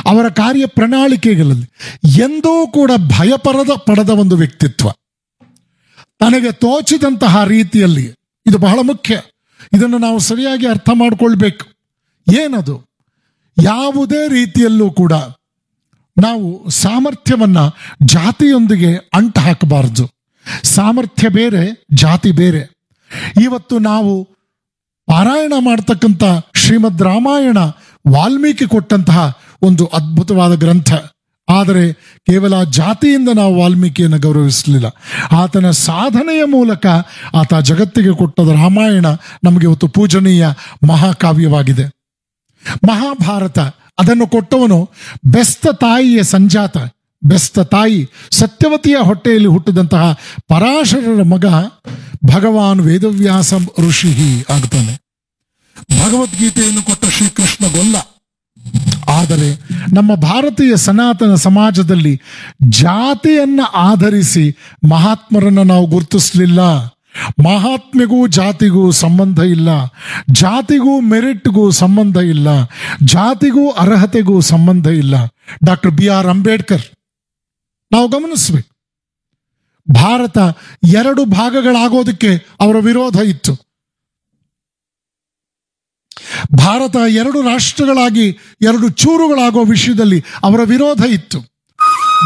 ಅವರ ಕಾರ್ಯ ಪ್ರಣಾಳಿಕೆಗಳಲ್ಲಿ ಎಂದೂ ಕೂಡ ಭಯಪರದ ಪಡದ ಒಂದು ವ್ಯಕ್ತಿತ್ವ ತನಗೆ ತೋಚಿದಂತಹ ರೀತಿಯಲ್ಲಿ ಇದು ಬಹಳ ಮುಖ್ಯ ಇದನ್ನು ನಾವು ಸರಿಯಾಗಿ ಅರ್ಥ ಮಾಡಿಕೊಳ್ಬೇಕು ಏನದು ಯಾವುದೇ ರೀತಿಯಲ್ಲೂ ಕೂಡ ನಾವು ಸಾಮರ್ಥ್ಯವನ್ನ ಜಾತಿಯೊಂದಿಗೆ ಅಂಟು ಹಾಕಬಾರದು ಸಾಮರ್ಥ್ಯ ಬೇರೆ ಜಾತಿ ಬೇರೆ ಇವತ್ತು ನಾವು ಪಾರಾಯಣ ಮಾಡ್ತಕ್ಕಂಥ ಶ್ರೀಮದ್ ರಾಮಾಯಣ ವಾಲ್ಮೀಕಿ ಕೊಟ್ಟಂತಹ ಒಂದು ಅದ್ಭುತವಾದ ಗ್ರಂಥ ಆದರೆ ಕೇವಲ ಜಾತಿಯಿಂದ ನಾವು ವಾಲ್ಮೀಕಿಯನ್ನು ಗೌರವಿಸಲಿಲ್ಲ ಆತನ ಸಾಧನೆಯ ಮೂಲಕ ಆತ ಜಗತ್ತಿಗೆ ಕೊಟ್ಟದ ರಾಮಾಯಣ ನಮಗೆ ಇವತ್ತು ಪೂಜನೀಯ ಮಹಾಕಾವ್ಯವಾಗಿದೆ ಮಹಾಭಾರತ ಅದನ್ನು ಕೊಟ್ಟವನು ಬೆಸ್ತ ತಾಯಿಯ ಸಂಜಾತ ಬೆಸ್ತ ತಾಯಿ ಸತ್ಯವತಿಯ ಹೊಟ್ಟೆಯಲ್ಲಿ ಹುಟ್ಟಿದಂತಹ ಪರಾಶರರ ಮಗ ಭಗವಾನ್ ವೇದವ್ಯಾಸ ಋಷಿ ಆಗ್ತಾನೆ ಭಗವದ್ಗೀತೆಯನ್ನು ಕೊಟ್ಟ ಶ್ರೀಕೃಷ್ಣ ಗೊಲ್ಲ ಆದರೆ ನಮ್ಮ ಭಾರತೀಯ ಸನಾತನ ಸಮಾಜದಲ್ಲಿ ಜಾತಿಯನ್ನ ಆಧರಿಸಿ ಮಹಾತ್ಮರನ್ನ ನಾವು ಗುರುತಿಸಲಿಲ್ಲ ಮಹಾತ್ಮೆಗೂ ಜಾತಿಗೂ ಸಂಬಂಧ ಇಲ್ಲ ಜಾತಿಗೂ ಮೆರಿಟ್ಗೂ ಸಂಬಂಧ ಇಲ್ಲ ಜಾತಿಗೂ ಅರ್ಹತೆಗೂ ಸಂಬಂಧ ಇಲ್ಲ ಡಾಕ್ಟರ್ ಬಿ ಆರ್ ಅಂಬೇಡ್ಕರ್ ನಾವು ಗಮನಿಸ್ಬೇಕು ಭಾರತ ಎರಡು ಭಾಗಗಳಾಗೋದಕ್ಕೆ ಅವರ ವಿರೋಧ ಇತ್ತು ಭಾರತ ಎರಡು ರಾಷ್ಟ್ರಗಳಾಗಿ ಎರಡು ಚೂರುಗಳಾಗೋ ವಿಷಯದಲ್ಲಿ ಅವರ ವಿರೋಧ ಇತ್ತು